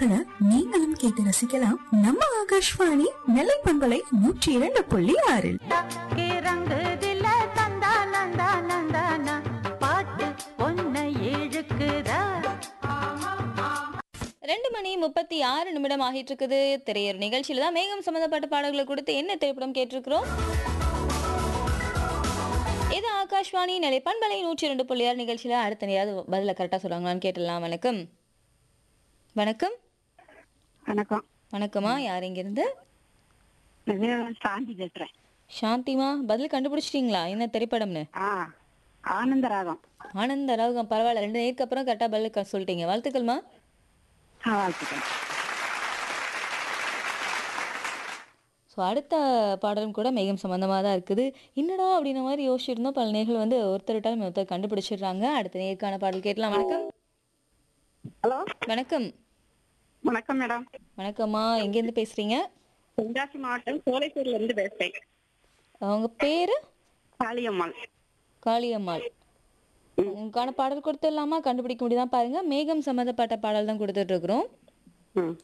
பாடல்களை நீங்களும் கேட்டு ரசிக்கலாம் நம்ம ஆகாஷ்வாணி நெல்லை பண்பலை நூற்றி இரண்டு புள்ளி ஆறில் தக்கே ரங்குதில தந்தா நந்தா நந்தானா பாட்டு பொன்னை இழுக்குதா ரெண்டு மணி முப்பத்தி ஆறு நிமிடம் ஆகிட்டு இருக்குது திரையர் நிகழ்ச்சியில தான் மேகம் சம்பந்தப்பட்ட பாடல்களை கொடுத்து என்ன திரைப்படம் கேட்டிருக்கிறோம் இது ஆகாஷ்வாணி நிலை பண்பலை நூற்றி ரெண்டு புள்ளியார் நிகழ்ச்சியில அடுத்த நேராவது பதில கரெக்டா சொல்றாங்களான்னு கேட்டுடலாம் வணக்கம் வணக்கம் வணக்கம் வணக்கமா யார் இங்கிருந்து நான் சாந்தி பேசுறேன் சாந்திமா பதில் கண்டுபிடிச்சிட்டீங்களா என்ன திரைப்படம்னு ஆ ஆனந்த ராகம் ஆனந்த ராகம் பரவாயில்ல ரெண்டு நேருக்கு அப்புறம் கரெக்டா பதில் க- சொல்லிட்டீங்க வாழ்த்துக்கள்மா ஆ வாழ்த்துக்கள் ஸோ அடுத்த பாடலும் கூட மேகம் சம்மந்தமாக தான் இருக்குது என்னடா அப்படின்ன மாதிரி யோசிச்சிருந்தோம் பல நேர்கள் வந்து ஒருத்தர் விட்டாலும் ஒருத்தர் கண்டுபிடிச்சிடுறாங்க அடுத்த நேருக்கான பாடல் கேட்கலாம் வணக்கம் ஹலோ வணக்கம் வணக்கம் மேடம் வணக்கம்மா எங்கேருந்து பேசுறீங்க தென்காசி மாவட்டம் சோலைசூர்ல இருந்து பேசுறேன் அவங்க பேரு காளியம்மாள் காளியம்மாள் உங்களுக்கான பாடல் கொடுத்துடலாமா கண்டுபிடிக்க முடியுதா பாருங்க மேகம் சம்மந்தப்பட்ட பாடல் தான் கொடுத்துட்டு இருக்கிறோம் ம்